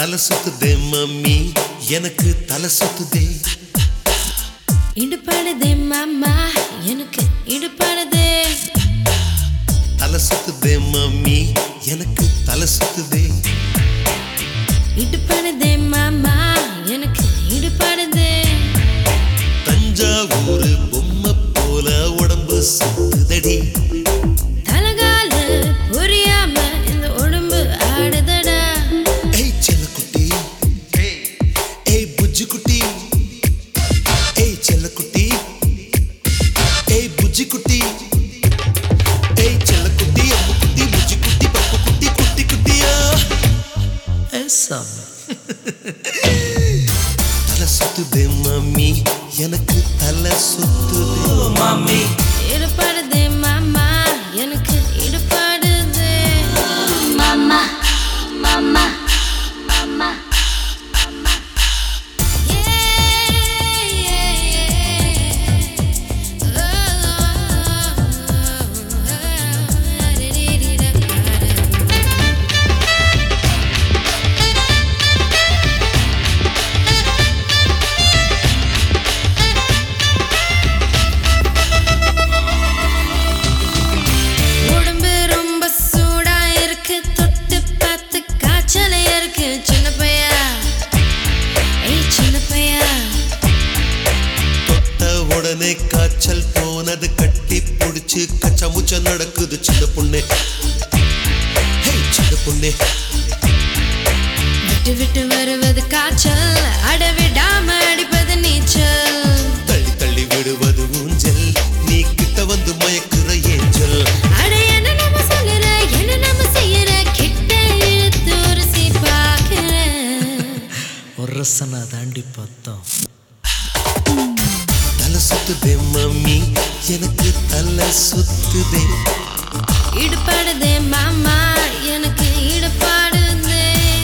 தலை சுத்துதே மம்மி எனக்கு தலை சுத்துதே இடுப்பாடுதே மாமா எனக்கு இடுப்பாடுதே தலை சுத்துதே மம்மி எனக்கு தலை சுத்துதே இடுப்பாடுதே மாமா எனக்கு இடுப்பாடுதே தஞ்சாவூர் பொம்மை போல உடம்பு சுத்துதடி தலகால புரியாம இந்த உடம்பு ஆடுதடா ஏய் செல்லக்குட்டி ஏய் புஜ்ஜி குட்டி ஏய் செல்லக்குட்டி ஏய் புஜ்ஜி குட்டி ஏய் செல்லக்குட்டி அப்பு குட்டி புஜ்ஜி குட்டி பப்பு குட்டி குட்டி குட்டியா தலை சுத்துதே மம்மி எனக்கு தலை சுத்துதே மம்மி இடுப்பாடுதே மாமா எனக்கு இடுப்பாடுதே மாமா மாமா மாமா உடம்பு ரொம்ப சூடா இருக்கு தொட்டு பார்த்து காய்ச்சல இருக்கு சின்ன பையா ஏய் சின்ன பையா தொட்ட உடனே காய்ச்சல் போனது கட்டி புடிச்சு கச்சா முச்சா நடக்குது சின்ன பொண்ணே ஹே சின்ன பொண்ணே விட்டு விட்டு வருவது காய்ச்சல் அட விடாம அடிப்பது நீச்சல் தள்ளி தள்ளி விடுவது ஊஞ்சல் நீ கிட்ட வந்து மயக்குற ஏஞ்சல் அட என்ன நம்ம சொல்லுற என்ன நம்ம செய்யற கிட்ட இழுத்து உரசி பார்க்கிறேன் ஒரசனை தாண்டி பார்த்தோம் தலை சுத்துதே மம்மி எனக்கு தலை சுத்துதே இடுப்பாடுதே மாமா எனக்கு இடுப்பாடுதே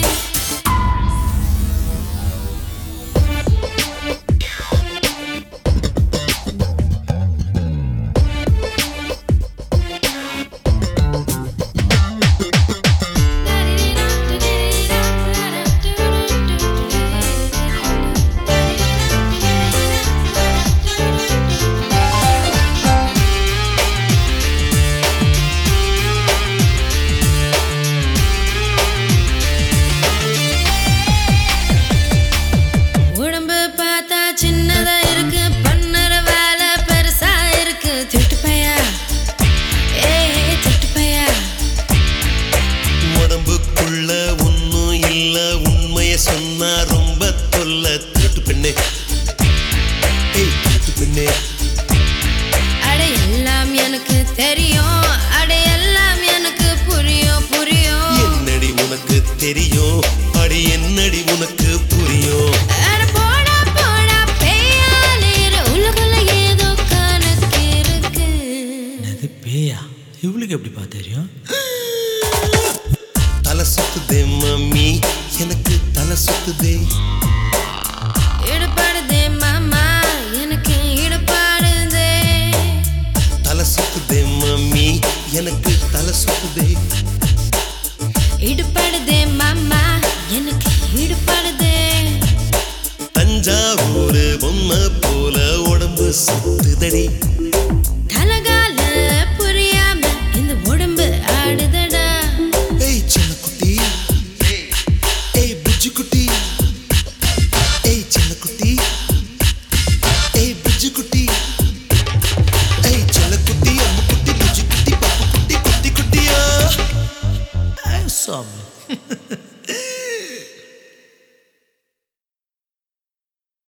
உடம்பு பார்த்தா சின்னதா இருக்கு பண்ணுற வேலை பெருசா இருக்கு திட்டு பையா ஏய் திட்டு பையா உடம்புக்குள்ள ஒன்னும் இல்ல உண்மைய சொன்னா ரொம்ப தொல்ல திருட்டு பெண்ணே ஏய் திருட்டு பெண்ணே அட எல்லாம் எனக்கு தெரியும் அட எல்லாம் எனக்கு புரியும் புரியும் என்னடி உனக்கு தெரியும் அடி என்னடி உனக்கு புரியும் அட போடா போடா பேயாலேற உலகுல ஏதோ கணக்கு இருக்கு அது பேயா இவளுக்கு எப்படிப்பா தெரியும் தலை சுத்துதே மம்மி எனக்கு தலை சுத்துதே ஈடுபாடுதே மாமா எனக்கு ஈடுபாடுதே தலை சுத்துதே மம்மி எனக்கு தலை சுத்துதே ஈடுபாடுதே மாமா எனக்கு ஈடுபாடுதே தஞ்சாவூர் பொம்மை போல உடம்பு சுத்துதடி தலகால